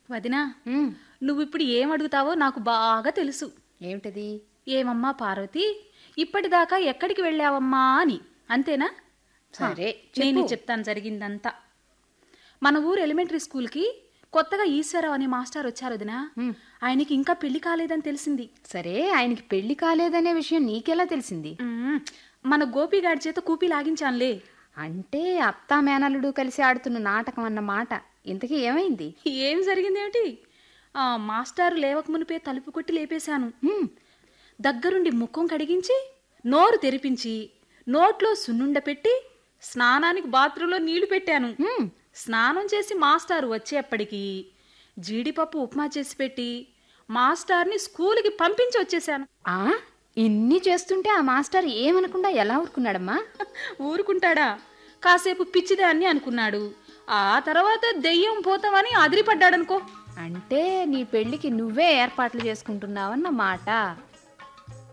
వదినా ఉమ్, నువ్వు ఇప్పుడు ఏం అడుగుతావో నాకు బాగా తెలుసు ఏమిటది ఏమమ్మా పార్వతి ఇప్పటిదాకా ఎక్కడికి వెళ్ళావమ్మా అని అంతేనా సరే, హా, నేను చెప్పు. చెప్తాను జరిగిందంతా మన ఊరు ఎలిమెంటరీ స్కూల్కి కొత్తగా ఈశ్వరరావు అనే మాస్టర్ వచ్చారు వదినా ఉమ్, ఆయనకి ఇంకా పెళ్లి కాలేదని తెలిసింది సరే ఆయనకి పెళ్లి కాలేదనే విషయం నీకెలా తెలిసింది మ్మ్. మన గోపిగాడి చేత కూపి లాగించానులే అంటే అత్తా మేనల్లుడు కలిసి ఆడుతున్న నాటకం అన్నమాట ఇంతకీ ఏమైంది ఏం జరిగిందేమిటి ఆ మాస్టారు లేవక మునిపే తలుపు కొట్టి లేపేశాను ఉమ్, దగ్గరుండి ముఖం కడిగించి నోరు తెరిపించి నోట్లో సున్నుండ పెట్టి స్నానానికి బాత్రూంలో నీళ్లు పెట్టాను ఉమ్, స్నానం చేసి మాస్టారు వచ్చేప్పటికి జీడిపప్పు ఉప్మా చేసి పెట్టి మాస్టార్ని స్కూల్కి పంపించి వచ్చేసాను ఆ ఇన్ని చేస్తుంటే ఆ మాస్టర్ ఏమనకుండా ఎలా ఊరుకున్నాడమ్మా ఊరుకుంటాడా కాసేపు పిచ్చిదే అని అనుకున్నాడు ఆ తర్వాత దెయ్యం పోతామని అదిరిపడ్డాడనుకో అంటే నీ పెళ్లికి నువ్వే ఏర్పాట్లు చేసుకుంటున్నావన్న మాట